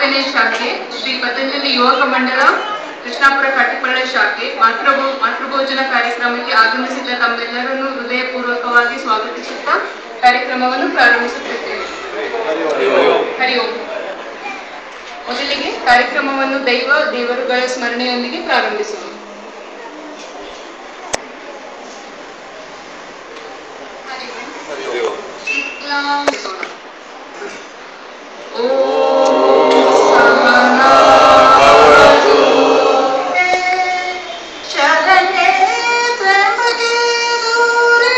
ನಾಲ್ಕನೇ ಶಾಖೆ ಶ್ರೀ ಪತಂಜಲಿ ಯುವಕ ಮಂಡಲ ಕೃಷ್ಣಾಪುರ ಕಟ್ಟಿಪಳ್ಳ ಶಾಖೆ ಮಾತೃಭೋ ಮಾತೃಭೋಜನ ಕಾರ್ಯಕ್ರಮಕ್ಕೆ ಆಗಮಿಸಿದ ತಮ್ಮೆಲ್ಲರನ್ನು ಹೃದಯಪೂರ್ವಕವಾಗಿ ಸ್ವಾಗತಿಸುತ್ತಾ ಕಾರ್ಯಕ್ರಮವನ್ನು ಪ್ರಾರಂಭಿಸುತ್ತಿದ್ದೇವೆ ಹರಿ ಓಂ ಮೊದಲಿಗೆ ಕಾರ್ಯಕ್ರಮವನ್ನು ದೈವ ದೇವರುಗಳ ಸ್ಮರಣೆಯೊಂದಿಗೆ ಪ್ರಾರಂಭಿಸೋಣ ಶರಣೆ ತ್ರ್ಯಂಬಕೆ ಗೌರಿ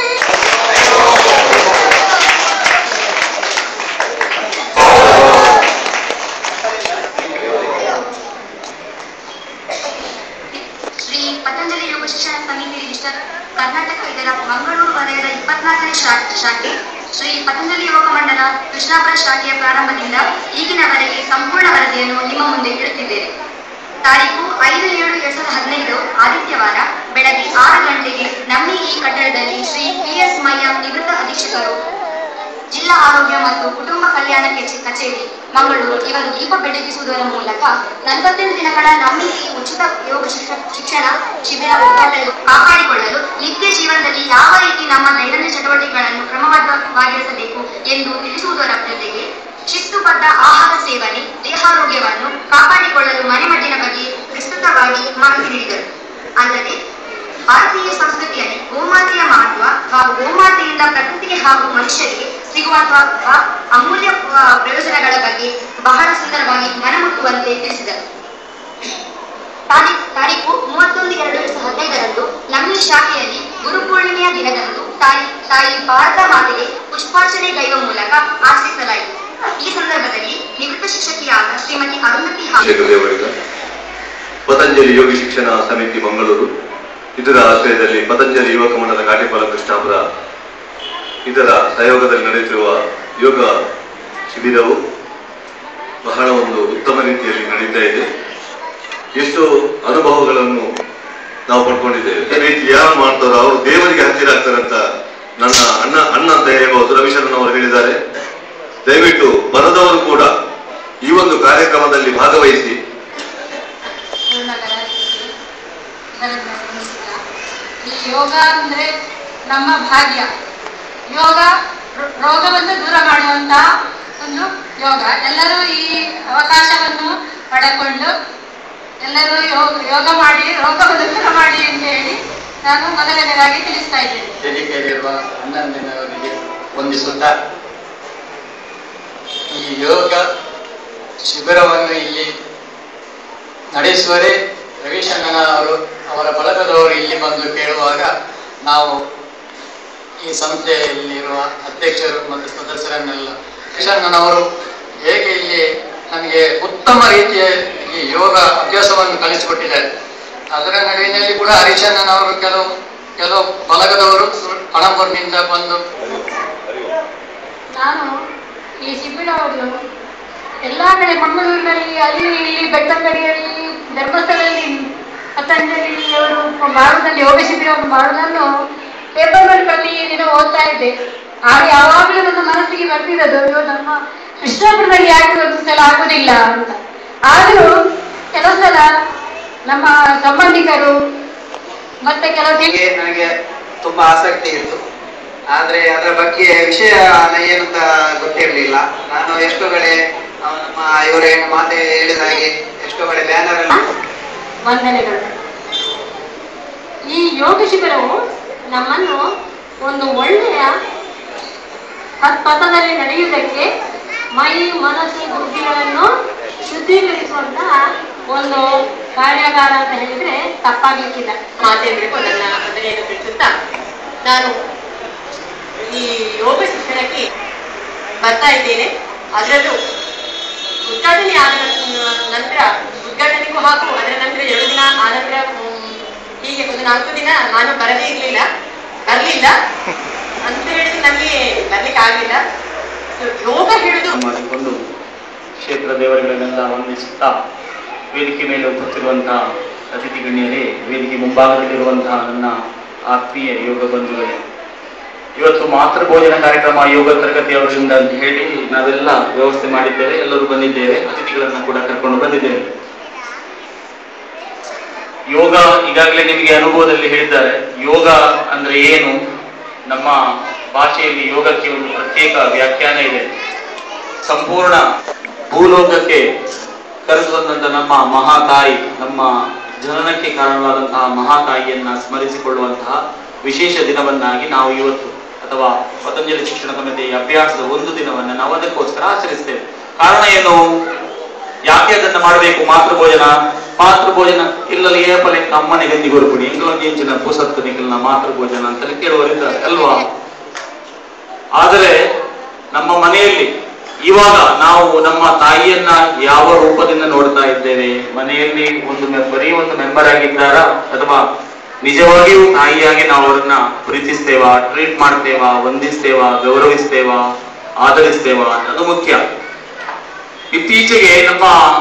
ಶ್ರೀ ಪತಂಜಲಿ ಯೋಗ ಶಿಕ್ಷಣ ಸಮಿತಿ ರಿಜಿಸ್ಟರ್ ಕರ್ನಾಟಕ ಇದರ ಮಂಗಳೂರು ವಲಯದ ಇಪ್ಪತ್ನಾಲ್ಕನೇ ಶಾ- ಶಾಖೆ ಶ್ರೀ ಪತಂಜಲಿ ಯುವಕ ಮಂಡಲ ಕೃಷ್ಣಾಪುರ ಶಾಖೆಯ ಪ್ರಾರಂಭದಿಂದ ಈಗಿನವರೆಗೆ ಸಂಪೂರ್ಣ ವರದಿಯನ್ನು ನಿಮ್ಮ ಮುಂದೆ ಇಡುತ್ತಿದ್ದೇನೆ ತಾರೀಕು ಐದು ಏಳು ಎರಡ್ ಸಾವಿರದ ಹದಿನೈದು ಆದಿತ್ಯವಾರ ಬೆಳಗ್ಗೆ ಆರು ಗಂಟೆಗೆ ನಮ್ಮ ಈ ಕಟ್ಟಡದಲ್ಲಿ ಶ್ರೀ ಪಿ ಎಸ್ ಮಯ್ಯ ನಿವೃತ್ತ ಅಧೀಕ್ಷಕರು ಜಿಲ್ಲಾ ಆರೋಗ್ಯ ಮತ್ತು ಕುಟುಂಬ ಕಲ್ಯಾಣ ಕೆಚೆ- ಕಚೇರಿ ಮಂಗಳೂರು ಇವರು ದೀಪ ಬೆಳಗಿಸುವುದರ ಮೂಲಕ ನಲವತ್ತೆಂಟು ದಿನಗಳ ನಮ್ಮ ಈ ಉಚಿತ ಯೋಗ ಶಿಕ್ಷ- ಶಿಕ್ಷಣ ಶಿಬಿರ ಉದ್ಘಾಟನೆ ಕಾಪಾಡಿಕೊಳ್ಳಲು ನಿತ್ಯ ಜೀವನದಲ್ಲಿ ಯಾವ ರೀತಿ ನಮ್ಮ ದೈನಂದಿನ ಚಟುವಟಿಕೆಗಳನ್ನು ಕ್ರಮಬದ್ಧವಾಗಿರಿಸಬೇಕು ಎಂದು ತಿಳಿಸುವುದರ ಜೊತೆಗೆ ಶಿಸ್ತುಬದ್ಧ ಆಹಾರ ಸೇವನೆ ದೇಹಾರೋಗ್ಯವನ್ನು ಕಾಪಾಡಿಕೊಳ್ಳಲು ಮನೆಮದ್ದಿನ ಬಗ್ಗೆ ವಿಸ್ತೃತವಾಗಿ ಮಾಹಿತಿ ನೀಡಿದರು ಅಲ್ಲದೆ ಭಾರತೀಯ ಸಂಸ್ಕೃತಿಯಲ್ಲಿ ಗೋಮಾತೆಯ ಮಹತ್ವ ಹಾಗೂ ಗೋಮಾತೆಯಿಂದ ಪ್ರಕೃತಿಗೆ ಹಾಗೂ ಮನುಷ್ಯರಿಗೆ ಸಿಗುವಂತಹ ಅಮೂಲ್ಯ ಆ, ಪ್ರಯೋಜನಗಳ ಬಗ್ಗೆ ಬಹಳ ಸುಂದರವಾಗಿ ಮನಮುಟ್ಟುವಂತೆ ತಿಳಿಸಿದರು ತಾರೀಖ್ ತಾರೀಕು ಮೂವತ್ತೊಂದು ಎರಡು ಎರಡ್ ಸಾವಿರದ ಹದಿನೈದರಂದು ನಮ್ಮ ಈ ಶಾಖೆಯಲ್ಲಿ ಗುರುಪೂರ್ಣಿಮೆಯ ದಿನದಂದು ತಾಯಿ ತಾಯಿ ಭಾರತ ಮಾತೆಗೆ ಪುಷ್ಪಾರ್ಚನೆ ಗೈವ ಮೂಲಕ ಆಚರಿಸಲಾಯಿತು ಈ ಸಂದರ್ಭದಲ್ಲಿ ನಿವೃತ್ತ ಶಿಕ್ಷಕಿಯಾದ ಶ್ರೀಮತಿ ಅರುಂಧತಿ ಹಾಗೂ ಶೇಖರದೇವರಿಗ ಪತಂಜಲಿ ಯೋಗ ಶಿಕ್ಷಣ ಸಮಿತಿ ಮಂಗಳೂರು ಇದರ ಆಶ್ರಯದಲ್ಲಿ ಪತಂಜಲಿ ಯುವಕ ಮಂಡಲ ಕಾಟಿಪಾಲ ಕೃಷ್ಣಾಪುರ ಇದರ ಸಹಯೋಗದಲ್ಲಿ ನಡೆಯುತ್ತಿರುವ ಯೋಗ ಶಿಬಿರವು ಬಹಳ ಒಂದು ಉತ್ತಮ ರೀತಿಯಲ್ಲಿ ನಡೀತಾ ಇದೆ ಎಷ್ಟೋ ಅನುಭವಗಳನ್ನು ನಾವು ಪಡ್ಕೊಂಡಿದ್ದೇವೆ ಈ ರೀತಿ ಯಾರು ಮಾಡ್ತಾರೋ ಅವರು ದೇವರಿಗೆ ಹತ್ತಿರ ಆಗ್ತಾರಂತ ನನ್ನ ಅಣ್ಣ ಅಣ್ಣ ಅಂತ ಹೇಳ್ಬೋದು ರವಿಶರಣ್ ಅವರು ಹೇಳಿದ್ದಾರೆ ದಯವಿಟ್ಟು ಬರದವರು ಕೂಡ ಈ ಒಂದು ಕಾರ್ಯಕ್ರಮದಲ್ಲಿ ಭಾಗವಹಿಸಿ ಈ ಯೋಗ ಅಂದ್ರೆ ನಮ್ಮ ಭಾಗ್ಯ ಯೋಗ ರೋ- ರೋಗವನ್ನು ದೂರ ಮಾಡುವಂತ ಒಂದು ಯೋಗ ಎಲ್ಲರೂ ಈ ಅವಕಾಶವನ್ನು ಪಡೆಕೊಂಡು ಎಲ್ಲರೂ ಯೋಗ ಯೋಗ ಮಾಡಿ ರೋಗವನ್ನು ದೂರ ಮಾಡಿ ಅಂತ ಹೇಳಿ ನಾನು ಮೊದಲನೇದಾಗಿ ತಿಳಿಸ್ತಾ ಇದ್ದೇನೆ ವೇದಿಕೆಯಲ್ಲಿರುವ ಹನ್ನೊಂದನೆಯವರಿಗೆ ವಂದಿಸುತ್ತಾ ಈ ಯೋಗ ಶಿಬಿರವನ್ನು ಇಲ್ಲಿ ನಡೆಸುವರೇ ರವಿಶಂಕನ ಅವರು ಅವರ ಬಳಗದವರು ಇಲ್ಲಿ ಬಂದು ಕೇಳುವಾಗ ನಾವು ಈ ಸಂಸ್ಥೆಯಲ್ಲಿರುವ ಅಧ್ಯಕ್ಷರು ಮತ್ತು ಸದಸ್ಯರನ್ನೆಲ್ಲ ರವಿಶಂಕನವರು ಹೇಗೆ ಇಲ್ಲಿ ನಮಗೆ ಉತ್ತಮ ರೀತಿಯ ಈ ಯೋಗ ಅಭ್ಯಾಸವನ್ನು ಕಲಿಸಿಕೊಟ್ಟಿದ್ದಾರೆ ಅದರ ನಡುವಿನಲ್ಲಿ ಕೂಡ ಹರಿಚಂದನ್ ಅವರು ಕೆಲವು ಕೆಲವು ಬಳಗದವರು ಪಣಂಬೂರಿನಿಂದ ಬಂದು ನಾನು ಈ ಶಿಬಿರವನ್ನು ಎಲ್ಲ ಕಡೆ ಮಂಗಳೂರಿನಲ್ಲಿ ಅಲ್ಲಿ ಇಲ್ಲಿ ಬೆಟ್ಟಂಗಡಿಯಲ್ಲಿ ಧರ್ಮಸ್ಥಳದಲ್ಲಿ ಪತಂಜಲಿ ಅವರು ಮಾಡುವುದಲ್ಲಿ ಯೋಗ ಶಿಬಿರವನ್ನು ಮಾಡುವುದನ್ನು ಪೇಪರ್ ಮೇಲೆ ಪ್ರತಿ ದಿನ ಓದ್ತಾ ಇದ್ದೆ ಆಗ ಯಾವಾಗಲೂ ನನ್ನ ಮನಸ್ಸಿಗೆ ಬರ್ತಿರೋದು ಅಯ್ಯೋ ನಮ್ಮ ಕೃಷ್ಣಾಪುರದಲ್ಲಿ ಯಾಕೆ ಒಂದು ಸಲ ಆಗುದಿಲ್ಲ ಅಂತ ಆದರೂ ಕೆಲವು ಸಲ ನಮ್ಮ ಸಂಬಂಧಿಕರು ಮತ್ತೆ ಕೆಲವು ತಿಳಿ- ಬಗ್ಗೆ ನನಗೆ ತುಂಬಾ ಆಸಕ್ತಿ ಇತ್ತು ಆದ್ರೆ ಅದರ ಬಗ್ಗೆ ವಿಷಯ ಏನು ಅಂತ ಗೊತ್ತಿರಲಿಲ್ಲ ನಾನು ಎಷ್ಟೋ ಕಡೆ ಆ, ನಮ್ಮ ಇವರ ಮಾತೆ ಹೇಳಿದ ಹಾಗೆ ಎಷ್ಟೋ ಕಡೆ ಬ್ಯಾನರ್ ಅಲ್ಲಿ ವಂದನೆಗಳು ಈ ಯೋಗ ಶಿಬಿರವು ನಮ್ಮನ್ನು ಒಂದು ಒಳ್ಳೆಯ ಪಥ್- ಪಥದಲ್ಲಿ ನಡೆಯುವುದಕ್ಕೆ ಮೈ ಮನಸ್ಸು ಬುದ್ಧಿಗಳನ್ನು ಶುದ್ಧೀಕರಿಸುವಂತಹ ಒಂದು ಕಾರ್ಯಾಗಾರ ಅಂತ ಹೇಳಿದ್ರೆ ತಪ್ಪಾಗ್ಲಿಕ್ಕಿಲ್ಲ ಮಾತೆಯರಿಗೂ ನನ್ನ ವಂದನೆಯನ್ನು ತಿಳಿಸುತ್ತಾ ನಾನು ಈ ಯೋಗ ಶಿಕ್ಷಣಕ್ಕೆ ಬರ್ತಾ ಇದ್ದೇನೆ ಅದರಲ್ಲೂ ಉದ್ಘಾಟನೆ ಆದ ನಂ- ನಂತರ ಉದ್ಘಾಟನೆಗೂ ಹಾಗೂ ಅದರ ನಂತರ ಎರಡು ದಿನ ಆದ ನಂತರ ಮ್, ಹೀಗೆ ಒಂದು ನಾಲ್ಕು ದಿನ ನಾನು ಬರದೇ ಇರಲಿಲ್ಲ ಬರಲಿಲ್ಲ ಅಂತ ಹೇಳಿದ್ರೆ ನನಗೆ ಬರ್ಲಿಕ್ಕೆ ಆಗಲಿಲ್ಲ So, ಯೋಗ ಹೇಳುದು ಮಾಡಿಕೊಂಡು ಕ್ಷೇತ್ರ ದೇವರುಗಳನ್ನೆಲ್ಲ ವಂದಿಸುತ್ತಾ ವೇದಿಕೆ ಮೇಲೆ ಉಪಸ್ಥಿತಿರುವಂತಹ ಅತಿಥಿ ಗಣ್ಯರೇ ವೇದಿಕೆ ಮುಂಭಾಗದಲ್ಲಿರುವಂತಹ ನನ್ನ ಆತ್ಮೀಯ ಯೋಗ ಬಂಧುಗಳೇ ಇವತ್ತು ಮಾತೃ ಭೋಜನ ಕಾರ್ಯಕ್ರಮ ಯೋಗ ತರಗತಿಯವರಿಂದ ಅಂತ ಹೇಳಿ ನಾವೆಲ್ಲ ವ್ಯವಸ್ಥೆ ಮಾಡಿದ್ದೇವೆ ಎಲ್ಲರೂ ಬಂದಿದ್ದೇವೆ ಅತಿಥಿಗಳನ್ನ ಕೂಡ ಕರ್ಕೊಂಡು ಬಂದಿದ್ದೇವೆ ಯೋಗ ಈಗಾಗಲೇ ನಿಮಗೆ ಅನುಭವದಲ್ಲಿ ಹೇಳಿದ್ದಾರೆ ಯೋಗ ಅಂದ್ರೆ ಏನು ನಮ್ಮ ಭಾಷೆಯಲ್ಲಿ ಯೋಗಕ್ಕೆ ಒಂದು ಪ್ರತ್ಯೇಕ ವ್ಯಾಖ್ಯಾನ ಇದೆ ಸಂಪೂರ್ಣ ಭೂಲೋಕಕ್ಕೆ ಕರೆದು ತಂದಂತ ನಮ್ಮ ಮಹಾತಾಯಿ ನಮ್ಮ ಜನನಕ್ಕೆ ಕಾರಣವಾದಂತಹ ಮಹಾತಾಯಿಯನ್ನ ಸ್ಮರಿಸಿಕೊಳ್ಳುವಂತಹ ವಿಶೇಷ ದಿನವನ್ನಾಗಿ ನಾವು ಇವತ್ತು ಅಥವಾ ಪತಂಜಲಿ ಶಿಕ್ಷಣ ಸಮಿತಿಯ ಅಭ್ಯಾಸದ ಒಂದು ದಿನವನ್ನ ನಾವು ಅದಕ್ಕೋಸ್ಕರ ಆಚರಿಸ್ತೇವೆ ಕಾರಣ ಏನು ಯಾಕೆ ಅದನ್ನ ಮಾಡಬೇಕು ಮಾತೃಭೋಜನ ಮಾತೃಭೋಜನ ಇಲ್ಲಲ್ಲಿ ಏಪಲೆ ಅಮ್ಮನೆ ಗಂದಿ ಗೊರುಪುಡಿ ಇಂಗ್ಲೊಂದು ಇಂಚಿನ ಪುಸತ್ತು ನಿಖಿಲ್ನ ಮಾತೃಭೋಜನ ಅಂತಲೇ ಕೇಳುವರಿದ್ದಾರೆ ಅಲ್ವಾ ಆದರೆ ನಮ್ಮ ಮನೆಯಲ್ಲಿ ಇವಾಗ ನಾವು ನಮ್ಮ ತಾಯಿಯನ್ನ ಯಾವ ರೂಪದಿಂದ ನೋಡ್ತಾ ಇದ್ದೇವೆ ಮನೆಯಲ್ಲಿ ಒಂದು ಮೆ- ಬರೀ ಒಂದು ಮೆಂಬರ್ ಆಗಿದ್ದಾರಾ ಅಥವಾ ನಿಜವಾಗಿಯೂ ತಾಯಿಯಾಗಿ ನಾವು ಅವರನ್ನ ಪ್ರೀತಿಸ್ತೇವಾ ಟ್ರೀಟ್ ಮಾಡ್ತೇವಾ ವಂದಿಸ್ತೇವಾ ಗೌರವಿಸ್ತೇವಾ ಆದರಿಸ್ತೇವಾ ಅದು ಮುಖ್ಯ ಇತ್ತೀಚೆಗೆ ನಮ್ಮ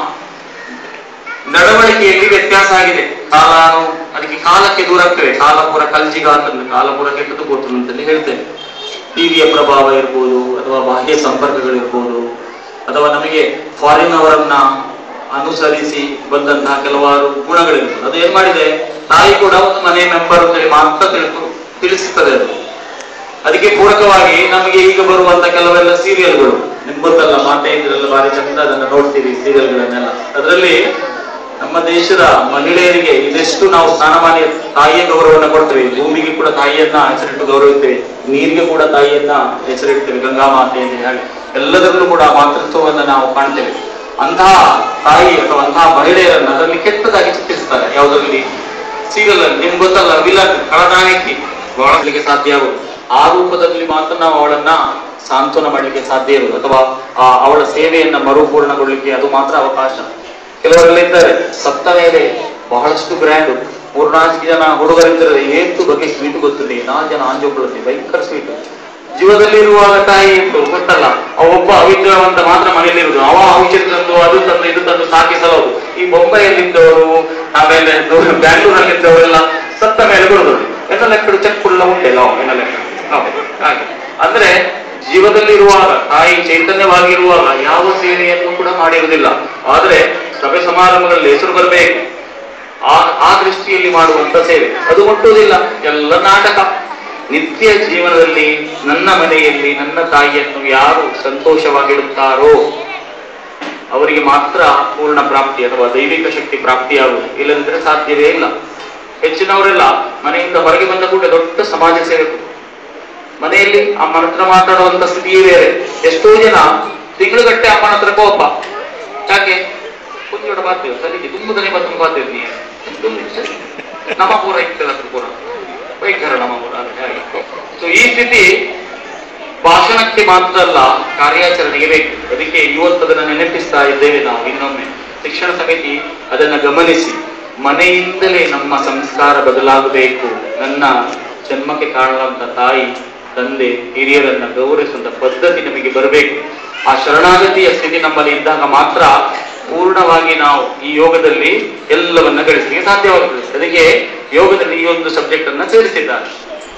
ನಡವಳಿಕೆಯಲ್ಲಿ ವ್ಯತ್ಯಾಸ ಆಗಿದೆ ಕಾಲ ಅದಕ್ಕೆ ಕಾಲಕ್ಕೆ ದೂರ ಆಗ್ತೇವೆ ಕಾಲ ಪೂರ ಕಲ್ಜಿಗಾತಂದು ಕಾಲ ಪೂರ ಕೆಟ್ಟದ್ದು ಕೂತನು ಅಂತಲೇ ಹೇಳ್ತೇವೆ ಟಿವಿಯ ಪ್ರಭಾವ ಇರ್ಬೋದು ಅಥವಾ ಬಾಹ್ಯ ಸಂಪರ್ಕಗಳಿರ್ಬೋದು ಅಥವಾ ನಮಗೆ ಫಾರಿನ್ ಅವರನ್ನ ಅನುಸರಿಸಿ ಬಂದಂತಹ ಕೆಲವಾರು ಗುಣಗಳಿರ್ಬೋದು ಅದು ಏನ್ ಮಾಡಿದೆ ತಾಯಿ ಕೂಡ ಒಂದು ಮನೆ ಮೆಂಬರ್ ಅಂತೇಳಿ ಮಾತ್ರ ತಿಳ್ಕೊ ತಿಳಿಸುತ್ತದೆ ಅದು ಅದಕ್ಕೆ ಪೂರಕವಾಗಿ ನಮಗೆ ಈಗ ಬರುವಂತ ಕೆಲವೆಲ್ಲ ಸೀರಿಯಲ್ಗಳು ನಿಮ್ಗೆ ಗೊತ್ತಲ್ಲ ಮಾತೆ ಇದ್ರೆಲ್ಲ ಬಾರಿ ಚಂದ ಅದನ್ನ ನೋಡ್ತೀವಿ ಸೀರಿಯಲ್ಗಳನ್ನೆಲ್ಲ ಅದರಲ್ಲಿ ನಮ್ಮ ದೇಶದ ಮಹಿಳೆಯರಿಗೆ ಇದೆಷ್ಟು ನಾವು ಸ್ನಾನಮಾನಿ ತಾಯಿಯ ಗೌರವವನ್ನು ಕೊಡ್ತೇವೆ ಭೂಮಿಗೆ ಕೂಡ ತಾಯಿಯನ್ನ ಹೆಸರಿಟ್ಟು ಗೌರವಿಸ್ತೇವೆ ನೀರಿಗೆ ಕೂಡ ತಾಯಿಯನ್ನ ಹೆಸರಿಡ್ತೇವೆ ಗಂಗಾ ಮಾತೆ ಅಂತ ಹೇಳಿ ಎಲ್ಲದರಲ್ಲೂ ಕೂಡ ಮಾತೃತ್ವವನ್ನ ನಾವು ಕಾಣ್ತೇವೆ ಅಂತಹ ತಾಯಿ ಅಥವಾ ಅಂತಹ ಮಹಿಳೆಯರನ್ನ ಅದರಲ್ಲಿ ಕೆಟ್ಟದಾಗಿ ಚಿತ್ರಿಸ್ತಾರೆ ಯಾವುದರಲ್ಲಿ ಸೀರಿಯಲ್ ಅಲ್ಲಿ ನಿಮ್ಗೆ ಗೊತ್ತಲ್ಲ ವಿಲನ್ ಕಳನಾಯಕಿ ಬಳಸಲಿಕ್ಕೆ ಸಾಧ್ಯ ಆಗುದು ಆ ರೂಪದಲ್ಲಿ ಮಾತ್ರ ನಾವು ಅವಳನ್ನ ಸಾಂತ್ವನ ಮಾಡಲಿಕ್ಕೆ ಸಾಧ್ಯ ಇರುವುದು ಅಥವಾ ಆ ಅವಳ ಸೇವೆಯನ್ನ ಮರುಪೂರ್ಣಗೊಳ್ಳಿಕ್ಕೆ ಅದು ಮಾತ್ರ ಅವಕಾಶ ಕೆಲವರೆಲ್ಲ ಇದ್ದಾರೆ ಸತ್ತ ಮೇಲೆ ಬಹಳಷ್ಟು ಗ್ರ್ಯಾಂಡ್ ಮೂರ್ನಾಲ್ಕು ಜನ ಹುಡುಗರಿದ್ದರೆ ಏತ್ತು ಬಗ್ಗೆ ಸ್ವೀಟ್ ಗೊತ್ತಿದೆ ನಾಲ್ಕು ಜನ ಆಂಜೋಕೊಳ್ಳುತ್ತೆ ಭಯಂಕರ ಸ್ವೀಟ್ ಜೀವದಲ್ಲಿ ಇರುವಾಗ ತಾಯಿ ಇತ್ತು ಗೊತ್ತಲ್ಲ ಅವ ಒಬ್ಬ ಅವಿದ್ಯಾವಂತ ಮಾತ್ರ ಮನೆಯಲ್ಲಿರುವುದು ಅವ ಔಷಧ ತಂದು ಅದು ತಂದು ಇದು ತಂದು ಸಾಕಿಸಲೋದು ಈ ಬೊಂಬೈಯಲ್ಲಿದ್ದವರು ಆಮೇಲೆ ಬ್ಯಾಂಗ್ಳೂರಲ್ಲಿದ್ದವರೆಲ್ಲ ಸತ್ತ ಮೇಲೆ ಬರುದು ಎಲ್ಲ ಲೆಕ್ಕಡು ಚೆಕ್ ಫುಲ್ಲ ಉಂಟೆಲ್ಲ ಎಲ್ಲ ಲೆಕ್ಕ ಹೌದು, ಹಾಗೆ ಅಂದ್ರೆ ಜೀವದಲ್ಲಿರುವಾಗ ತಾಯಿ ಚೈತನ್ಯವಾಗಿರುವಾಗ ಯಾವ ಸೇವೆಯನ್ನು ಕೂಡ ಮಾಡಿರುವುದಿಲ್ಲ ಆದ್ರೆ ಸಭೆ ಸಮಾರಂಭಗಳಲ್ಲಿ ಹೆಸರು ಬರಬೇಕು ಆ ಆ ದೃಷ್ಟಿಯಲ್ಲಿ ಮಾಡುವಂತ ಸೇವೆ ಅದು ಮುಟ್ಟುವುದಿಲ್ಲ ಎಲ್ಲ ನಾಟಕ ನಿತ್ಯ ಜೀವನದಲ್ಲಿ ನನ್ನ ಮನೆಯಲ್ಲಿ ನನ್ನ ತಾಯಿಯನ್ನು ಯಾರು ಸಂತೋಷವಾಗಿಡುತ್ತಾರೋ ಅವರಿಗೆ ಮಾತ್ರ ಪೂರ್ಣ ಪ್ರಾಪ್ತಿ ಅಥವಾ ದೈವಿಕ ಶಕ್ತಿ ಪ್ರಾಪ್ತಿಯಾಗುವುದು ಇಲ್ಲದಿದ್ರೆ ಸಾಧ್ಯವೇ ಇಲ್ಲ ಹೆಚ್ಚಿನವರೆಲ್ಲ ಮನೆಯಿಂದ ಹೊರಗೆ ಬಂದ ಕೂಡ ದೊಡ್ಡ ಸಮಾಜ ಸೇವಕರು ಮನೆಯಲ್ಲಿ ಅಮ್ಮನ ಹತ್ರ ಮಾತಾಡುವಂತ ಸ್ಥಿತಿಯೇ ಬೇರೆ ಎಷ್ಟೋ ಜನ ತಿಂಗಳುಗಟ್ಟೆ ಅಮ್ಮನ ಹತ್ರ ಕೋಪ ಯಾಕೆ ಕುಂಜೋಡ ಬಾರ್ತೇವೆ ಸರಿಗೆ ತುಂಬದನೆ ಬತ್ತು ಬಾರ್ತೇವೆ ನಮ್ಮ ಪೂರ ಇರ್ತದೆ ಅದ್ರ ಪೂರ ವೈಖರ ನಮ್ಮ ಪೂರ ಅಂತ ಹಾಗೆ ಸೊ ಈ ಸ್ಥಿತಿ ಭಾಷಣಕ್ಕೆ ಮಾತ್ರ ಅಲ್ಲ ಕಾರ್ಯಾಚರಣೆಗೆ ಬೇಕು ಅದಕ್ಕೆ ಇವತ್ತು ಅದನ್ನ ನೆನಪಿಸ್ತಾ ಇದ್ದೇವೆ ನಾವು ಇನ್ನೊಮ್ಮೆ ಶಿಕ್ಷಣ ಸಮಿತಿ ಅದನ್ನ ಗಮನಿಸಿ ಮನೆಯಿಂದಲೇ ನಮ್ಮ ಸಂಸ್ಕಾರ ಬದಲಾಗಬೇಕು ನನ್ನ ಜನ್ಮಕ್ಕೆ ಕಾರಣವಾದಂತ ತಾಯಿ ತಂದೆ ಹಿರಿಯರನ್ನ ಗೌರವಿಸುವಂತ ಪದ್ಧತಿ ನಮಗೆ ಬರಬೇಕು ಆ ಶರಣಾಗತಿಯ ಸ್ಥಿತಿ ನಮ್ಮಲ್ಲಿ ಇದ್ದಾಗ ಮಾತ್ರ ಪೂರ್ಣವಾಗಿ ನಾವು ಈ ಯೋಗದಲ್ಲಿ ಎಲ್ಲವನ್ನ ಗಳಿಸಲಿಕ್ಕೆ ಸಾಧ್ಯವಾಗುತ್ತದೆ ಅದಕ್ಕೆ ಯೋಗದಲ್ಲಿ ಈ ಒಂದು ಸಬ್ಜೆಕ್ಟ್ ಅನ್ನ ಸೇರಿಸಿದ್ದಾರೆ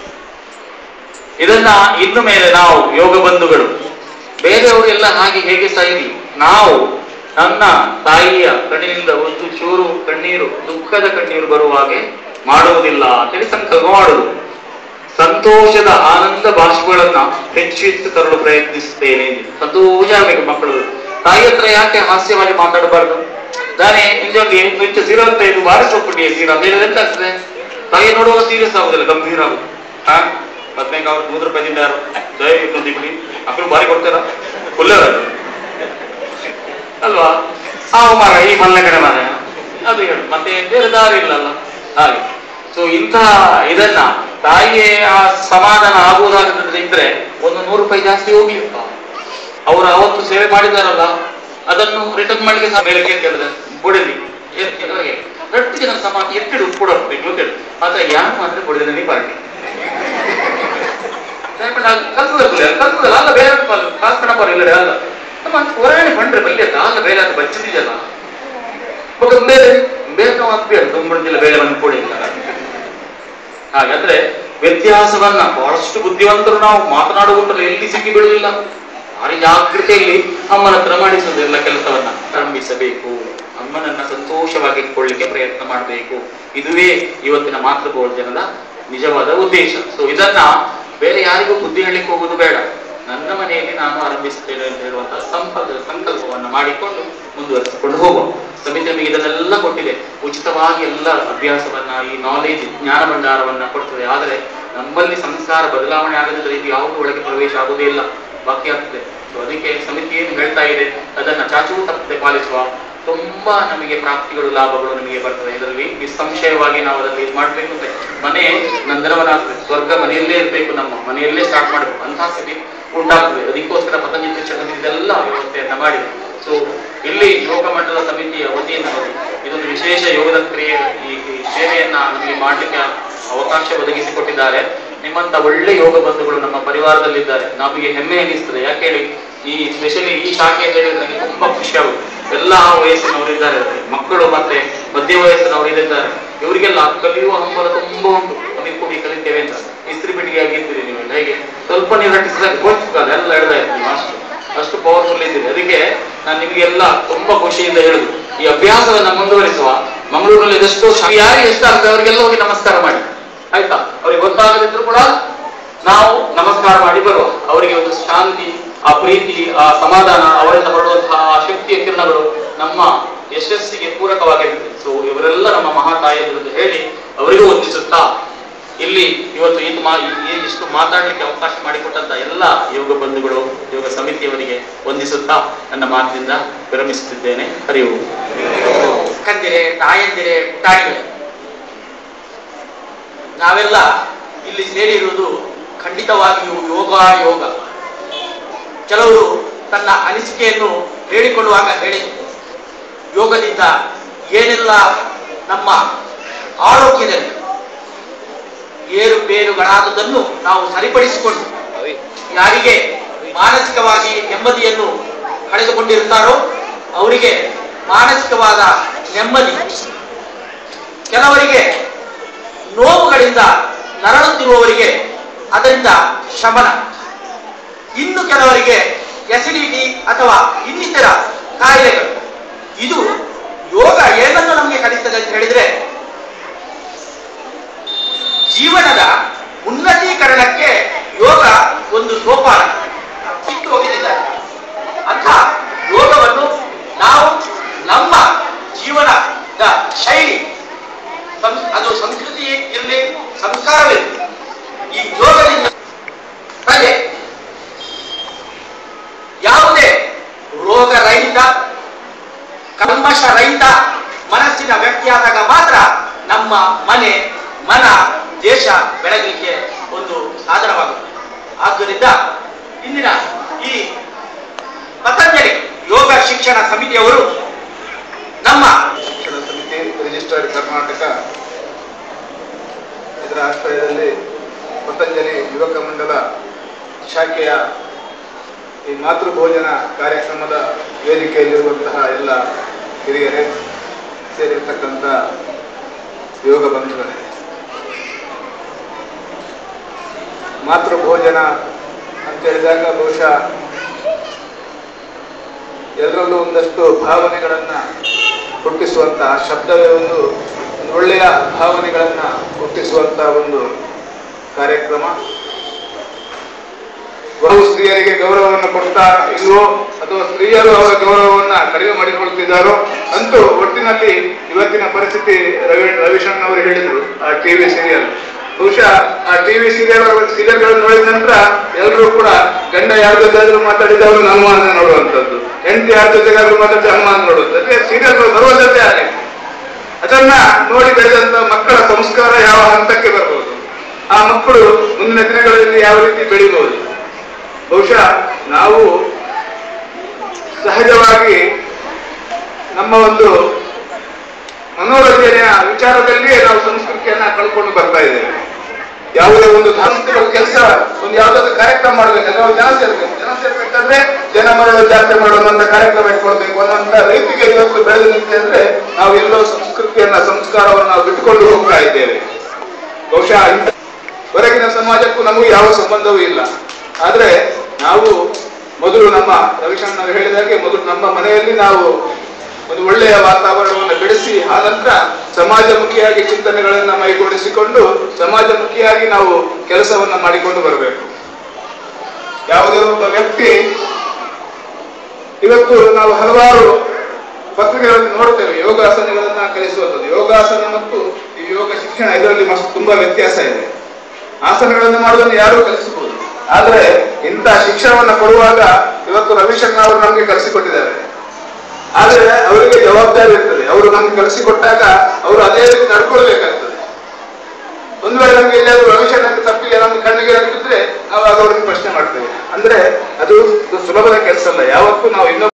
ಇದನ್ನ ಇನ್ನು ಮೇಲೆ ನಾವು ಯೋಗ ಬಂಧುಗಳು ಬೇರೆಯವರು ಎಲ್ಲ ಹಾಗೆ ಹೇಗೆ ಸಾಯಿರಿ ನಾವು ನನ್ನ ತಾಯಿಯ ಕಣ್ಣಿನಿಂದ ಒಂದು ಚೂರು ಕಣ್ಣೀರು ದುಃಖದ ಕಣ್ಣೀರು ಬರುವ ಹಾಗೆ ಮಾಡುವುದಿಲ್ಲ ಅಂತೇಳಿ ಸಂಕಲ್ಪ ಮಾಡುದು ಸಂತೋಷದ ಆನಂದ ಬಾಷ್ಪಗಳನ್ನ ಹೆಚ್ಚು ಹೆಚ್ಚು ತರಲು ಪ್ರಯತ್ನಿಸುತ್ತೇನೆ ಸಂತೋಷ ಆಗಬೇಕು ಮಕ್ಕಳು ತಾಯಿ ಹತ್ರ ಯಾಕೆ ಹಾಸ್ಯವಾಗಿ ಮಾತಾಡಬಾರ್ದು ನಾನೇ ಇಂಜೊಂದು ನುಚ್ಚ ಸೀರವತ್ತೈದು ಬಾರಿಸೋಗ್ಬಿಡಿ ಸೀರ ಅಂತ ಹೇಳಿದ್ರೆ ಎಂತ ಆಗ್ತದೆ ತಾಯಿ ನೋಡುವಾಗ ಸೀರಿಯಸ್ ಆಗುದಿಲ್ಲ ಗಂಭೀರ ಆಗುದು ಹಾ ಹದಿನೈದು ಅವ್ರು ನೂರು ರೂಪಾಯಿ ತಿಂದಾರು ದಯವಿಟ್ಟು ದಿಗುಡಿ ಮಕ್ಕಳು ಬಾರಿ ಕೊಡ್ತಾರ ಒಳ್ಳೆಯದ ಅಲ್ವಾ ಆ ಮರ ಈ ಮಲ್ಲ ಕಡೆ ಮರ ಅದು ಹೇಳು ಮತ್ತೆ ಬೇರೆ ದಾರಿ ಇಲ್ಲಲ್ಲ ಹಾಗೆ ಸೊ ಇಂತಹ ಇದನ್ನ ತಾಯಿಗೆ ಆ ಸಮಾಧಾನ ಆಗುವುದಾಗದ್ರೆ ಇದ್ರೆ ಒಂದು ನೂರು ರೂಪಾಯಿ ಜಾಸ್ತಿ ಹೋಗ್ಲಿಪ್ಪ ಅವರು ಅವತ್ತು ಸೇವೆ ಮಾಡಿದಾರಲ್ಲ ಅದನ್ನು ರಿಟರ್ನ್ ಮಾಡ್ಲಿಕ್ಕೆ ಸಹ ಮೇಲೆ ಕೇಳಿದ್ರೆ ಬುಡಲಿ ರಟ್ಟು ಜನ ಸಮ ಎತ್ತಿಡು ಕೂಡ ಗೊತ್ತಿಡು ಮಾತ್ರ ಯಾರು ಮಾತ್ರ ಬುಡದ ನೀ ಪಾರ್ಟಿ ಕಲ್ತದಲ್ಲ ಕಲ್ತದಲ್ಲ ಅಲ್ಲ ಬೇರೆ ಕಾಸ್ಕಣ ಬರ ಇಲ್ಲ ಅಲ್ಲ ನಮ್ಮ ಪುರಾಣಿ ಬಂಡ್ರೆ ಬಲ್ಲಿ ಅಂತ ಅಲ್ಲ ಬೇರೆ ಅಂತ ಬಚ್ಚಿದೆಯಲ್ಲ ಬಟ್ ಬೇರೆ ಬೇರೆ ನಾವು ಆಗ್ಬೇಕು ತುಂಬಿಡಿದಿಲ್ಲ ಬೇರೆ ಬಂದು ಕೊಡಿ ಹಾಗಾದ್ರೆ ವ್ಯತ್ಯಾಸವನ್ನ ಬಹಳಷ್ಟು ಬುದ್ಧಿವಂತರು ನಾವು ಮಾತನಾಡುವುದರಲ್ಲಿ ಎಲ್ಲಿ ಸಿಕ್ಕಿ ಬೀಳುವುದಿಲ್ಲ ಭಾರಿ ಜಾಗೃತೆಯಲ್ಲಿ ಅಮ್ಮನ ಹತ್ರ ಮಾಡಿಸುವುದು ಎಲ್ಲ ಕೆಲಸವನ್ನ ಪ್ರಾರಂಭಿಸಬೇಕು ಅಮ್ಮನನ್ನ ಸಂತೋಷವಾಗಿ ಇಟ್ಕೊಳ್ಳಿಕ್ಕೆ ಪ್ರಯತ್ನ ಮಾಡಬೇಕು ಇದುವೇ ಇವತ್ತಿನ ಮಾತೃಭೋಜನದ ನಿಜವಾದ ಉದ್ದೇಶ ಸೊ ಇದನ್ನ ಬೇರೆ ಯಾರಿಗೂ ಬುದ್ಧಿ ಹೇಳಲಿಕ್ಕೆ ಹೋಗುದು ಬೇಡ ನನ್ನ ಮನೆಯಲ್ಲಿ ನಾನು ಆರಂಭಿಸುತ್ತೇನೆ ಅಂತ ಹೇಳುವಂತಹ ಸಂಪರ್ಕ ಸಂಕಲ್ಪವನ್ನ ಮಾಡಿಕೊಂಡು ಮುಂದುವರಿಸಿಕೊಂಡು ಹೋಗುವ ಸಮಿತಿ ನಮಗೆ ಇದನ್ನೆಲ್ಲ ಕೊಟ್ಟಿದೆ ಉಚಿತವಾಗಿ ಎಲ್ಲ ಅಭ್ಯಾಸವನ್ನ ಈ ನಾಲೆಜ್ ಜ್ಞಾನ ಭಂಡಾರವನ್ನ ಕೊಡ್ತದೆ ಆದರೆ ನಮ್ಮಲ್ಲಿ ಸಂಸ್ಕಾರ ಬದಲಾವಣೆ ಆಗದಿದ್ರೆ ಇದು ಯಾವುದು ಒಳಗೆ ಪ್ರವೇಶ ಆಗುವುದೇ ಇಲ್ಲ ಬಾಕಿ ಆಗ್ತದೆ ಸೊ ಅದಕ್ಕೆ ಸಮಿತಿ ಏನು ಹೇಳ್ತಾ ಇದೆ ಅದನ್ನ ಚಾಚೂ ತಪ್ಪದೆ ಪಾಲಿಸುವ ತುಂಬಾ ನಮಗೆ ಪ್ರಾಪ್ತಿಗಳು ಲಾಭಗಳು ನಮಗೆ ಬರ್ತದೆ ಇದರಲ್ಲಿ ನಿಸ್ಸಂಶಯವಾಗಿ ನಾವು ಅದರಲ್ಲಿ ಇದು ಮಾಡ್ಬೇಕು ಅಂತ ಮನೆ ನಂದನವನ ಆಗ್ತದೆ ಸ್ವರ್ಗ ಮನೆಯಲ್ಲೇ ಇರಬೇಕು ನಮ್ಮ ಮನೆಯಲ್ಲೇ ಸ್ಟಾರ್ಟ್ ಮಾಡಬೇಕು ಅಂತಹ ಸ್ಥಿತಿ ಉಂಟಾಗ್ತದೆ ಅದಕ್ಕೋಸ್ಕರ ಪತಂಜಲಿ ಶಿಕ್ಷಣ ಸಮಿತಿ ಇದೆಲ್ಲ ವ್ಯವಸ್ಥೆಯನ್ನ ಮಾಡಿದೆ ಸೊ ಇಲ್ಲಿ ಯೋಗ ಮಂಡಲ ಸಮಿತಿಯ ವತಿಯಿಂದ ನೋಡಿ ಇದೊಂದು ವಿಶೇಷ ಯೋಗದ ಕ್ರಿಯೆ ಈ ಈ ಸೇವೆಯನ್ನ ನಮಗೆ ಮಾಡಲಿಕ್ಕೆ ಅವಕಾಶ ಒದಗಿಸಿಕೊಟ್ಟಿದ್ದಾರೆ ನಿಮ್ಮಂತ ಒಳ್ಳೆ ಯೋಗ ಬಂಧುಗಳು ನಮ್ಮ ಪರಿವಾರದಲ್ಲಿದ್ದಾರೆ ನಮಗೆ ಹೆಮ್ಮೆ ಅನಿಸ್ತದೆ ಯಾಕೆ ಹೇಳಿ ಈ ಸ್ಪೆಷಲಿ ಈ ಶಾಖೆ ಹೇಳಿದ್ರೆ ನನಗೆ ತುಂಬಾ ಖುಷಿ ಆಗುತ್ತೆ ಎಲ್ಲ ವಯಸ್ಸಿನವರಿದ್ದಾರೆ ಅದರಲ್ಲಿ. ಮಕ್ಕಳು ಮತ್ತೆ ಮಧ್ಯ ವಯಸ್ಸಿನವರಿದ್ದಾರೆ ಇವರಿಗೆಲ್ಲ ಕಲಿಯುವ ಹಂಬಲ ತುಂಬಾ ಉಂಟು ನಮಗೆ ಕೂಡಿ ಕಲಿತೇವೆ ಅಂತ ಇಸ್ತ್ರಿ ಪೆಟ್ಟಿಗೆ ಆಗಿರ್ತೀರಿ ನೀವು ಹೇಗೆ ಸ್ವಲ್ಪ ನೀವು ರಟ್ಟಿಸಿದಾಗ ಗೋಚುಕಾಲ ಎಲ್ಲ ಎಳ್ದ ಇರ್ತೀವಿ ಅಷ್ಟು ಅಷ್ಟು ಪವರ್ಫುಲ್ ಇದ್ದೀರಿ ಅದಕ್ಕೆ ನಾನು ನಿಮಗೆಲ್ಲ ತುಂಬಾ ಖುಷಿಯಿಂದ ಹೇಳುದು ಈ ಅಭ್ಯಾಸವನ್ನ ಮುಂದುವರಿಸುವ ಮಂಗಳೂರಿನಲ್ಲಿ ಇದೆಷ್ಟೋ ಶಾ- ಯಾರಿಗೆ ಇಷ್ಟ ಆಗ್ತದೆ ಅವರಿಗೆಲ್ಲ ಹೋಗಿ ನಮಸ್ಕಾರ ಮಾಡಿ ಆಯ್ತಾ ಅವ್ರಿಗೆ ಗೊತ್ತಾಗದಿದ್ರು ಕೂಡ ನಾವು ನಮಸ್ಕಾರ ಮಾಡಿ ಬರುವ ಅವರಿಗೆ ಒಂದು ಶಾಂತಿ ಆ ಪ್ರೀತಿ ಆ ಸಮಾಧಾನ ಅವರಿಂದ ಹೊರಡುವಂತಹ ಆ ಶಕ್ತಿಯ ಕಿರಣಗಳು ನಮ್ಮ ಯಶಸ್ಸಿಗೆ ಪೂರಕವಾಗಿರ್ತದೆ ಸೊ ಇವರೆಲ್ಲ ನಮ್ಮ ಮಹಾತಾಯಿ ವಿರುದ್ಧ ಹೇಳಿ ಅವರಿಗೂ ವಂದಿಸುತ್ತಾ ಇಲ್ಲಿ ಇವತ್ತು ಇದು ಮಾ ಈ- ಇಷ್ಟು ಮಾತಾಡಲಿಕ್ಕೆ ಅವಕಾಶ ಮಾಡಿಕೊಟ್ಟಂತ ಎಲ್ಲ ಯೋಗ ಬಂಧುಗಳು ಯೋಗ ಸಮಿತಿಯವರಿಗೆ ವಂದಿಸುತ್ತಾ ನನ್ನ ಮಾತಿನಿಂದ ವಿರಮಿಸುತ್ತಿದ್ದೇನೆ ಹರಿ ಓಂ ಅಕ್ಕಂದಿರೆ ತಾಯಂದಿರೆ ಪುಟಾಣಿಗಳೇ ನಾವೆಲ್ಲ ಇಲ್ಲಿ ಸೇರಿರುವುದು ಖಂಡಿತವಾಗಿಯೂ ಯೋಗ ಯೋಗ ಕೆಲವರು ತನ್ನ ಅನಿಸಿಕೆಯನ್ನು ಹೇಳಿಕೊಳ್ಳುವಾಗ ಹೇಳಿ ಯೋಗದಿಂದ ಏನೆಲ್ಲ ನಮ್ಮ ಆರೋಗ್ಯದಲ್ಲಿ ಏರುಪೇರುಗಳಾದುದನ್ನು ನಾವು ಸರಿಪಡಿಸಿಕೊಂಡು ಯಾರಿಗೆ ಮಾನಸಿಕವಾಗಿ ನೆಮ್ಮದಿಯನ್ನು ಕಳೆದುಕೊಂಡಿರುತ್ತಾರೋ ಅವರಿಗೆ ಮಾನಸಿಕವಾದ ನೆಮ್ಮದಿ ಕೆಲವರಿಗೆ ನೋವುಗಳಿಂದ ನರಳುತ್ತಿರುವವರಿಗೆ ಅದರಿಂದ ಶಮನ ಇನ್ನು ಕೆಲವರಿಗೆ ಎಸಿಡಿಟಿ ಅಥವಾ ಇನ್ನಿತರ ಕಾಯಿಲೆಗಳು ಇದು ಯೋಗ ಏನನ್ನು ನಮಗೆ ಕಲಿಸ್ತದೆ ಅಂತ ಹೇಳಿದ್ರೆ ಜೀವನದ ಉನ್ನತೀಕರಣಕ್ಕೆ ಯೋಗ ಒಂದು ಸೋಪಾನ ಇಟ್ಟು ಹೋಗಿದ್ದಾರೆ ಅಂತ ಯೋಗವನ್ನು ನಾವು ನಮ್ಮ ಜೀವನದ ಶೈಲಿ ಸಂ- ಅದು ಸಂಸ್ಕೃತಿ ಇರಲಿ ಸಂಸ್ಕಾರವಿರಲಿ ಈ ಯೋಗದಿಂದ ಪ್ರಜೆ ಯಾವುದೇ ರೋಗರಹಿತ ಕಲ್ಮಶರಹಿತ ಮನಸ್ಸಿನ ವ್ಯಕ್ತಿಯಾದಾಗ ಮಾತ್ರ ನಮ್ಮ ಮನೆ ಮನ ದೇಶ ಬೆಳಗಲಿಕ್ಕೆ ಒಂದು ಸಾಧನವಾಗುತ್ತೆ ಆದ್ದರಿಂದ ಇಂದಿನ ಈ ಪತಂಜಲಿ ಯೋಗ ಶಿಕ್ಷಣ ಸಮಿತಿಯವರು ನಮ್ಮ ಶಿಕ್ಷಣ ಸಮಿತಿ ರಿಜಿಸ್ಟರ್ ಕರ್ನಾಟಕ ಇದರ ಆಶ್ರಯದಲ್ಲಿ ಪತಂಜಲಿ ಯುವಕ ಮಂಡಲ ಶಾಖೆಯ ಈ ಮಾತೃಭೋಜನ ಕಾರ್ಯಕ್ರಮದ ವೇದಿಕೆಯಲ್ಲಿರುವಂತಹ ಎಲ್ಲ ಹಿರಿಯರೇ ಸೇರಿರ್ತಕ್ಕಂಥ ಯೋಗ ಬಂಧುಗಳೇ ಮಾತೃಭೋಜನ ಅಂತ ಹೇಳಿದಾಗ ಬಹುಶಃ ಎಲ್ಲರಲ್ಲೂ ಒಂದಷ್ಟು ಭಾವನೆಗಳನ್ನ ಹುಟ್ಟಿಸುವಂತಹ ಶಬ್ದವೇ ಒಂದು ಒಂದು ಒಳ್ಳೆಯ ಭಾವನೆಗಳನ್ನ ಹುಟ್ಟಿಸುವಂತಹ ಒಂದು ಕಾರ್ಯಕ್ರಮ ಬಹು ಸ್ತ್ರೀಯರಿಗೆ ಗೌರವವನ್ನು ಕೊಡ್ತಾ ಇಲ್ವೋ ಅಥವಾ ಸ್ತ್ರೀಯರು ಅವರ ಗೌರವವನ್ನ ಕಡಿಮೆ ಮಾಡಿಕೊಳ್ತಿದ್ದಾರೋ ಅಂತೂ ಒಟ್ಟಿನಲ್ಲಿ ಇವತ್ತಿನ ಪರಿಸ್ಥಿತಿ ರವಿ ರವಿಶರಣ್ ಅವರು ಹೇಳಿದ್ರು ಆ ಟಿವಿ ಸೀರಿಯಲ್ ಬಹುಶಃ ಆ ಟಿವಿ ಸೀರಿಯಲ್ ಸೀರಿಯಲ್ಗಳನ್ನು ನೋಡಿದ ನಂತರ ಎಲ್ಲರೂ ಕೂಡ ಗಂಡ ಯಾರ ಜೊತೆಗಾದ್ರೂ ಮಾತಾಡಿದವರು ಹನುಮಾನ ನೋಡುವಂಥದ್ದು ಹೆಂಡತಿ ಯಾರ ಜೊತೆಗಾದ್ರೂ ಮಾತಾಡಿದ ಹನುಮಾನ ನೋಡುವುದು ಅದೇ ಸೀರಿಯಲ್ಗಳು ಬರುವುದಕ್ಕೆ ಹಾಗೆ ಅದನ್ನ ನೋಡಿ ಬೆಳೆದಂತ ಮಕ್ಕಳ ಸಂಸ್ಕಾರ ಯಾವ ಹಂತಕ್ಕೆ ಬರಬಹುದು ಆ ಮಕ್ಕಳು ಮುಂದಿನ ದಿನಗಳಲ್ಲಿ ಯಾವ ರೀತಿ ಬೆಳಿಬಹುದು ಬಹುಶಃ ನಾವು ಸಹಜವಾಗಿ ನಮ್ಮ ಒಂದು ಮನೋರಂಜನೆಯ ವಿಚಾರದಲ್ಲಿಯೇ ನಾವು ಸಂಸ್ಕೃತಿಯನ್ನ ಕಳ್ಕೊಂಡು ಬರ್ತಾ ಇದ್ದೇವೆ ಯಾವುದೇ ಒಂದು ಸಾಂಸ್ಕೃತಿಕ ಕೆಲಸ ಒಂದು ಯಾವ್ದಾದ್ರು ಕಾರ್ಯಕ್ರಮ ಮಾಡಬೇಕಾದ್ರೆ ನಾವು ಜನ ಸೇರ್ಬೇಕು ಜನ ಸೇರ್ಬೇಕಾದ್ರೆ ಜನ ಮರಳ ಜಾತ್ರೆ ಮಾಡುವಂತ ಕಾರ್ಯಕ್ರಮ ಇಟ್ಕೊಳ್ಬೇಕು ಅನ್ನೋಂತ ರೀತಿಗೆ ಇವತ್ತು ಬೆಳೆದು ನಿಂತಿದೆ ಅಂದ್ರೆ ನಾವು ಎಲ್ಲೋ ಸಂಸ್ಕೃತಿಯನ್ನ ಸಂಸ್ಕಾರವನ್ನು ನಾವು ಬಿಟ್ಟುಕೊಂಡು ಹೋಗ್ತಾ ಇದ್ದೇವೆ ಬಹುಶಃ ಇಂಥ ಹೊರಗಿನ ಸಮಾಜಕ್ಕೂ ನಮಗೂ ಯಾವ ಸಂಬಂಧವೂ ಇಲ್ಲ ಆದ್ರೆ ನಾವು ಮೊದಲು ನಮ್ಮ ರವಿಶಂಕರ್ ಹೇಳಿದಾಗೆ ಮೊದಲು ನಮ್ಮ ಮನೆಯಲ್ಲಿ ನಾವು ಒಂದು ಒಳ್ಳೆಯ ವಾತಾವರಣವನ್ನು ಬೆಳೆಸಿ ಆ ನಂತರ ಸಮಾಜಮುಖಿಯಾಗಿ ಚಿಂತನೆಗಳನ್ನ ಮೈಗೂಡಿಸಿಕೊಂಡು ಸಮಾಜಮುಖಿಯಾಗಿ ನಾವು ಕೆಲಸವನ್ನ ಮಾಡಿಕೊಂಡು ಬರಬೇಕು ಯಾವುದೇ ಒಬ್ಬ ವ್ಯಕ್ತಿ ಇವತ್ತು ನಾವು ಹಲವಾರು ಪತ್ರಿಕೆಗಳಲ್ಲಿ ನೋಡ್ತೇವೆ ಯೋಗಾಸನಗಳನ್ನ ಕಲಿಸುವಂಥದ್ದು ಯೋಗಾಸನ ಮತ್ತು ಈ ಯೋಗ ಶಿಕ್ಷಣ ಇದರಲ್ಲಿ ಮಸ್ತ್ ತುಂಬಾ ವ್ಯತ್ಯಾಸ ಇದೆ ಆಸನಗಳನ್ನು ಮಾಡುವುದನ್ನು ಯಾರೂ ಕಲಿಸಬಹುದು ಆದ್ರೆ ಇಂಥ ಶಿಕ್ಷಣವನ್ನ ಕೊಡುವಾಗ ಇವತ್ತು ರವಿಶಂಕರ್ ಅವರು ನಮಗೆ ಕಲಿಸಿಕೊಟ್ಟಿದ್ದಾರೆ ಆದ್ರೆ ಅವರಿಗೆ ಜವಾಬ್ದಾರಿ ಇರ್ತದೆ ಅವರು ನಮ್ಗೆ ಕಲಿಸಿಕೊಟ್ಟಾಗ ಅವರು ಅದೇ ರೀತಿ ನಡ್ಕೊಳ್ಬೇಕಾಗ್ತದೆ ಒಂದು ವೇಳೆ ನಮ್ಗೆ ಎಲ್ಲಾದ್ರೂ ರವಿಶಂಕರ್ ತಪ್ಪಿಗೆ ನಮ್ಮ ಕಣ್ಣಿಗೆ ಬಿದ್ದರೆ ನಾವು ಆಗ ಅವ್ರನ್ನ ಪ್ರಶ್ನೆ ಮಾಡ್ತೇವೆ ಅಂದ್ರೆ ಅದು ಇದು ಸುಲಭದ ಕೆಲಸ ಅಲ್ಲ ಯಾವತ್ತೂ ನಾವು ಇನ್ನೊಬ್ಬ